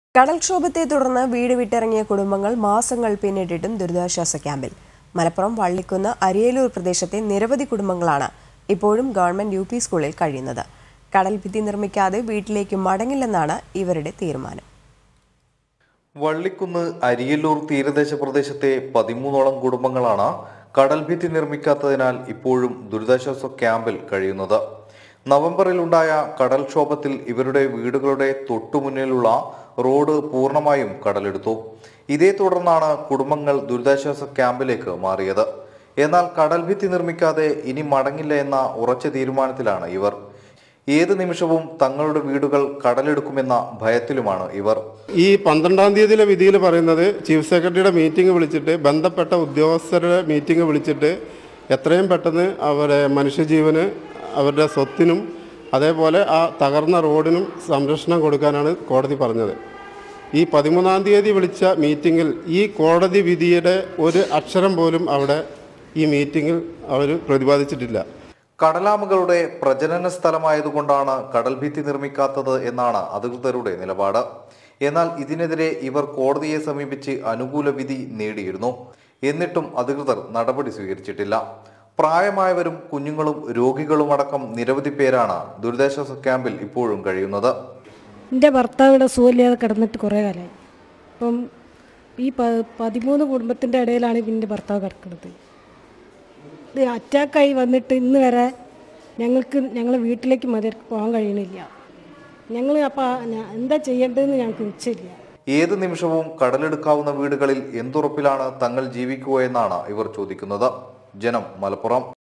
കടൽക്ഷോഭത്തെ തുടർന്ന് വീട് വിട്ടിറങ്ങിയ കുടുംബങ്ങൾ മാസങ്ങൾ പിന്നിട്ടിട്ടും ദുരിതാശ്വാസ ക്യാമ്പിൽ മലപ്പുറം വള്ളിക്കുന്ന് അരിയലൂർ പ്രദേശത്തെ നിരവധി കുടുംബങ്ങളാണ് ഇപ്പോഴും ഗവൺമെന്റ് യു പി സ്കൂളിൽ കഴിയുന്നത് കടൽ ഭിത്തി നിർമ്മിക്കാതെ വീട്ടിലേക്ക് മടങ്ങില്ലെന്നാണ് ഇവരുടെ തീരുമാനം വള്ളിക്കുന്ന് അരിയല്ലൂർ തീരദേശ പ്രദേശത്തെ പതിമൂന്നോളം കുടുംബങ്ങളാണ് കടൽ ഭിത്തി നിർമ്മിക്കാത്തതിനാൽ ഇപ്പോഴും ദുരിതാശ്വാസ ക്യാമ്പിൽ കഴിയുന്നത് നവംബറിലുണ്ടായ കടൽക്ഷോഭത്തിൽ ഇവരുടെ വീടുകളുടെ തൊട്ടുമുന്നിലുള്ള റോഡ് പൂർണ്ണമായും കടലെടുത്തു ഇതേ തുടർന്നാണ് കുടുംബങ്ങൾ ദുരിതാശ്വാസ ക്യാമ്പിലേക്ക് മാറിയത് എന്നാൽ കടൽ ഭിത്തി നിർമ്മിക്കാതെ ഇനി മടങ്ങില്ല എന്ന ഉറച്ച തീരുമാനത്തിലാണ് ഇവർ ഏത് നിമിഷവും തങ്ങളുടെ വീടുകൾ കടലെടുക്കുമെന്ന ഭയത്തിലുമാണ് ഇവർ ഈ പന്ത്രണ്ടാം തീയതിയിലെ വിധിയിൽ പറയുന്നത് ചീഫ് സെക്രട്ടറിയുടെ മീറ്റിംഗ് വിളിച്ചിട്ട് ബന്ധപ്പെട്ട ഉദ്യോഗസ്ഥരുടെ മീറ്റിംഗ് വിളിച്ചിട്ട് എത്രയും പെട്ടെന്ന് അവരെ മനുഷ്യജീവന് അവരുടെ സ്വത്തിനും അതേപോലെ ആ തകർന്ന റോഡിനും സംരക്ഷണം കൊടുക്കാനാണ് കോടതി പറഞ്ഞത് ഈ പതിമൂന്നാം തീയതി വിളിച്ച മീറ്റിങ്ങിൽ ഈ കോടതി വിധിയുടെ ഒരു അക്ഷരം പോലും അവിടെ ഈ മീറ്റിങ്ങിൽ അവർ പ്രതിപാദിച്ചിട്ടില്ല കടലാമകളുടെ പ്രജനന സ്ഥലമായതുകൊണ്ടാണ് കടൽ ഭിത്തി നിർമ്മിക്കാത്തത് എന്നാണ് അധികൃതരുടെ നിലപാട് എന്നാൽ ഇതിനെതിരെ ഇവർ കോടതിയെ സമീപിച്ച് അനുകൂല വിധി നേടിയിരുന്നു എന്നിട്ടും അധികൃതർ നടപടി സ്വീകരിച്ചിട്ടില്ല പ്രായമായവരും കുഞ്ഞുങ്ങളും രോഗികളുമടക്കം നിരവധി പേരാണ് ദുരിതാശ്വാസ ക്യാമ്പിൽ ഇപ്പോഴും കഴിയുന്നത് എൻ്റെ ഭർത്താവിടെ സുഖമില്ലാതെ കിടന്നിട്ട് കുറേ കാലമായി അപ്പം ഈ പ പതിമൂന്ന് കുടുംബത്തിൻ്റെ ഇടയിലാണ് എൻ്റെ ഭർത്താവ് കിടക്കുന്നത് ഇത് അറ്റാക്കായി വന്നിട്ട് ഇന്ന് വരെ ഞങ്ങൾക്ക് ഞങ്ങളെ വീട്ടിലേക്ക് മതി പോകാൻ കഴിയണില്ല ഞങ്ങൾ അപ്പോൾ എന്താ ചെയ്യേണ്ടതെന്ന് ഞങ്ങൾക്ക് നിശ്ചയമില്ല ഏത് നിമിഷവും കടലെടുക്കാവുന്ന വീടുകളിൽ എന്തുറപ്പിലാണ് തങ്ങൾ ജീവിക്കുക എന്നാണ് ഇവർ ചോദിക്കുന്നത് ജനം മലപ്പുറം